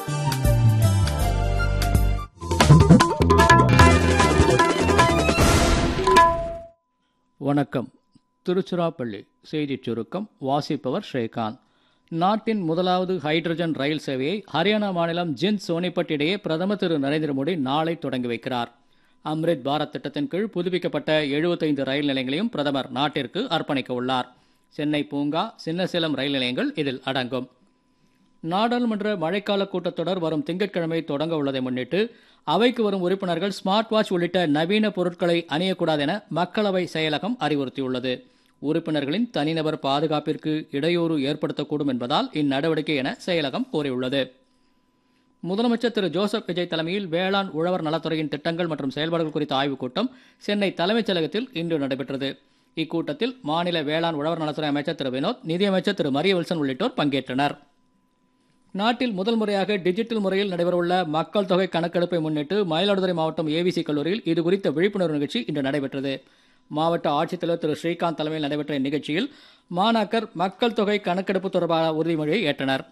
வணக்கம் திருச்சிராப்பள்ளி செய்திச் சுருக்கம் வாசிப்பவர் ஸ்ரீகாந்த் நாட்டின் முதலாவது ஹைட்ரஜன் ரயில் சேவையை ஹரியானா மாநிலம் ஜிந்த் சோனிபட் இடையே பிரதமர் திரு நரேந்திர மோடி நாளை தொடங்கி வைக்கிறார் அம்ரித் பாரத் திட்டத்தின் கீழ் புதுப்பிக்கப்பட்ட 75 ரயில் நிலையங்களையும் பிரதமர் நாட்டிற்கு அர்ப்பணிக்க உள்ளார் சென்னை பூங்கா சின்னசேலம் ரயில் நிலையங்கள் இதில் அடங்கும் நாடாளுமன்ற மழைக்கால கூட்டத்தொடர் வரும் திங்கட்கிழமை தொடங்க உள்ளதை முன்னிட்டு அவைக்கு வரும் உறுப்பினர்கள் ஸ்மார்ட் வாட்ச் உள்ளிட்ட நவீன பொருட்களை அணியக்கூடாது என மக்களவை செயலகம் அறிவுறுத்தியுள்ளது உறுப்பினர்களின் தனிநபர் பாதுகாப்பிற்கு இடையூறு ஏற்படுத்தக்கூடும் என்பதால் இந்நடவடிக்கை என செயலகம் கூறியுள்ளது முதலமைச்சர் திரு ஜோசப் விஜய் தலைமையில் வேளாண் உழவர் நலத்துறையின் திட்டங்கள் மற்றும் செயல்பாடுகள் குறித்த ஆய்வுக் கூட்டம் சென்னை தலைமைச் செயலகத்தில் இன்று நடைபெற்றது இக்கூட்டத்தில் மாநில வேளாண் உழவர் நலத்துறை அமைச்சர் திரு வினோத் நிதியமைச்சர் திரு மரிய வில்சன் உள்ளிட்டோர் பங்கேற்றனர் நாட்டில் முதல் முறையாக டிஜிட்டல் முறையில் நடைபெறவுள்ள மக்கள் தொகை கணக்கெடுப்பை முன்னிட்டு மயிலாடுதுறை மாவட்டம் ஏவிசி கல்லூரியில் இது குறித்த விழிப்புணர்வு நிகழ்ச்சி இன்று நடைபெற்றது மாவட்ட ஆட்சித்தலைவர் திரு ஸ்ரீகாந்த் தலைமையில் நடைபெற்ற இந்நிகழ்ச்சியில் மாணாக்கர் மக்கள் தொகை கணக்கெடுப்பு தொடர்பான உறுதிமொழியை ஏற்றனர்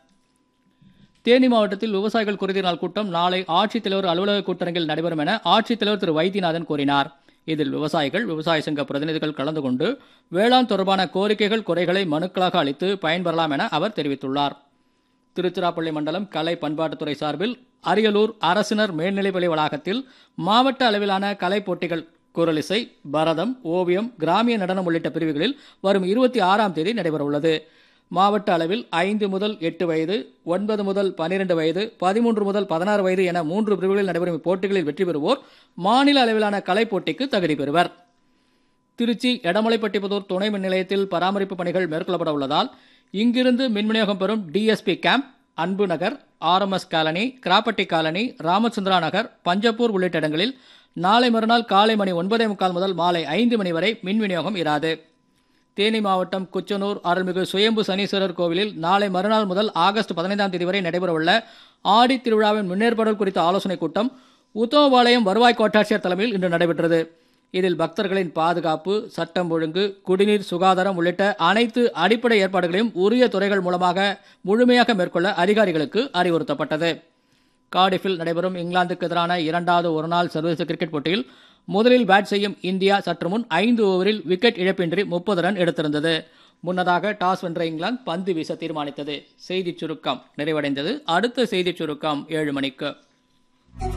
தேனி மாவட்டத்தில் விவசாயிகள் குறைதீர் நாள் கூட்டம் நாளை ஆட்சித்தலைவர் அலுவலக கூட்டரங்கில் நடைபெறும் என ஆட்சித்தலைவர் திரு வைத்தியநாதன் கூறினார் இதில் விவசாயிகள் விவசாய சங்க பிரதிநிதிகள் கலந்து கொண்டு வேளாண் தொடர்பான கோரிக்கைகள் குறைகளை மனுக்களாக அளித்து பயன்பெறலாம் என அவர் தெரிவித்துள்ளார் திருச்சிராப்பள்ளி மண்டலம் கலை பண்பாட்டுத்துறை சார்பில் அரியலூர் அரசினர் மேல்நிலைப்பள்ளி வளாகத்தில் மாவட்ட அளவிலான கலை போட்டிகள் குரலிசை பரதம் ஓவியம் கிராமிய நடனம் உள்ளிட்ட பிரிவுகளில் வரும் இருபத்தி ஆறாம் தேதி நடைபெறவுள்ளது மாவட்ட அளவில் ஐந்து முதல் எட்டு வயது ஒன்பது முதல் பனிரெண்டு வயது பதிமூன்று முதல் பதினாறு வயது என மூன்று பிரிவுகளில் நடைபெறும் இப்போட்டிகளில் வெற்றி பெறுவோர் மாநில அளவிலான கலைப் போட்டிக்கு தகுதி பெறுவர் திருச்சி எடமலைப்பட்டிபுதூர் துணை மின் நிலையத்தில் பராமரிப்பு பணிகள் மேற்கொள்ளப்பட உள்ளதால் இங்கிருந்து மின் விநியோகம் பெறும் D S P camp Anbu Nagar R M S colony Kirappatti colony Ramachandra Nagar Panjappur உள்ளிட்ட இடங்களில் நாளை மறுநாள் காலை மணி ஒன்பதே முக்கால் முதல் மாலை ஐந்து மணி வரை மின் விநியோகம் இராது தேனி மாவட்டம் குச்சனூர் அருள்மிகு சுயம்பு சனீஸ்வரர் கோவிலில் நாளை மறுநாள் முதல் ஆகஸ்ட் பதினைந்தாம் தேதி வரை நடைபெறவுள்ள ஆடி திருவிழாவின் முன்னேற்பாடுகள் குறித்த ஆலோசனைக் கூட்டம் உத்தமபாளையம் வருவாய் கோட்டாட்சியர் தலைமையில் இன்று நடைபெற்றது இதில் பக்தர்களின் பாதுகாப்பு சட்டம் ஒழுங்கு குடிநீர் சுகாதாரம் உள்ளிட்ட அனைத்து அடிப்படை ஏற்பாடுகளையும் உரிய துறைகள் மூலமாக முழுமையாக மேற்கொள்ள அதிகாரிகளுக்கு அறிவுறுத்தப்பட்டது கார்டிஃபில் நடைபெறும் இங்கிலாந்துக்கு எதிரான இரண்டாவது ஒருநாள் சர்வதேச கிரிக்கெட் போட்டியில் முதலில் பேட் செய்யும் இந்தியா சற்று முன் ஐந்து ஓவரில் விக்கெட் இழப்பின்றி முப்பது ரன் எடுத்திருந்தது முன்னதாக டாஸ் வென்ற இங்கிலாந்து பந்து வீச தீர்மானித்தது செய்திச் சுருக்கம் நிறைவடைந்தது அடுத்த செய்திச் சுருக்கம் ஏழு மணிக்கு